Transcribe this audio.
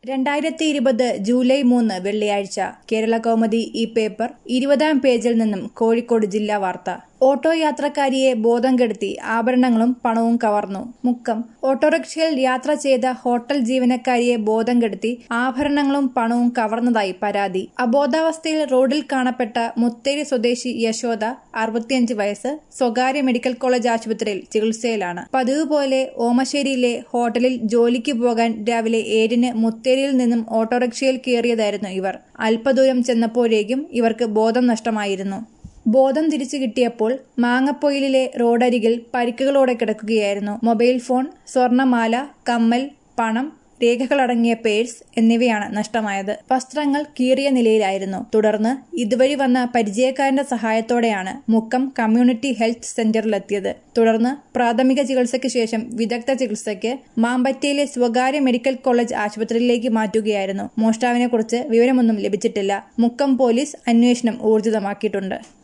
രണ്ടായിരത്തി ഇരുപത് ജൂലൈ മൂന്ന് വെള്ളിയാഴ്ച കേരള കൗമുദി ഈ പേപ്പർ ഇരുപതാം പേജിൽ നിന്നും കോഴിക്കോട് ജില്ലാ വാർത്ത ഓട്ടോ യാത്രക്കാരിയെ ബോധം കെടുത്തി ആഭരണങ്ങളും പണവും കവർന്നു മുക്കം ഓട്ടോറിക്ഷയിൽ യാത്ര ചെയ്ത ഹോട്ടൽ ജീവനക്കാരിയെ ബോധം കെടുത്തി ആഭരണങ്ങളും പണവും കവർന്നതായി പരാതി അബോധാവസ്ഥയിൽ റോഡിൽ കാണപ്പെട്ട മുത്തേരി സ്വദേശി യശോദ അറുപത്തിയഞ്ച് വയസ്സ് സ്വകാര്യ മെഡിക്കൽ കോളേജ് ആശുപത്രിയിൽ ചികിത്സയിലാണ് പതിവ് പോലെ ഓമശ്ശേരിയിലെ ഹോട്ടലിൽ ജോലിക്ക് പോകാൻ രാവിലെ ഏഴിന് മുത്തേരിയിൽ നിന്നും ഓട്ടോറിക്ഷയിൽ കയറിയതായിരുന്നു ഇവർ അല്പദൂരം ചെന്നപ്പോഴേക്കും ഇവർക്ക് ബോധം നഷ്ടമായിരുന്നു ബോധം തിരിച്ചു കിട്ടിയപ്പോൾ മാങ്ങപ്പൊയിലിലെ റോഡരികിൽ പരിക്കുകളോടെ കിടക്കുകയായിരുന്നു മൊബൈൽ ഫോൺ സ്വർണമാല കമ്മൽ പണം രേഖകളടങ്ങിയ പേഴ്സ് എന്നിവയാണ് നഷ്ടമായത് വസ്ത്രങ്ങൾ കീറിയ നിലയിലായിരുന്നു തുടർന്ന് ഇതുവഴി വന്ന പരിചയക്കാരന്റെ സഹായത്തോടെയാണ് മുക്കം കമ്മ്യൂണിറ്റി ഹെൽത്ത് സെന്ററിലെത്തിയത് തുടർന്ന് പ്രാഥമിക ചികിത്സയ്ക്ക് ശേഷം വിദഗ്ധ ചികിത്സയ്ക്ക് മാമ്പറ്റയിലെ സ്വകാര്യ മെഡിക്കൽ കോളേജ് ആശുപത്രിയിലേക്ക് മാറ്റുകയായിരുന്നു മോഷ്ടാവിനെ കുറിച്ച് വിവരമൊന്നും ലഭിച്ചിട്ടില്ല മുക്കം പോലീസ് അന്വേഷണം ഊർജിതമാക്കിയിട്ടുണ്ട്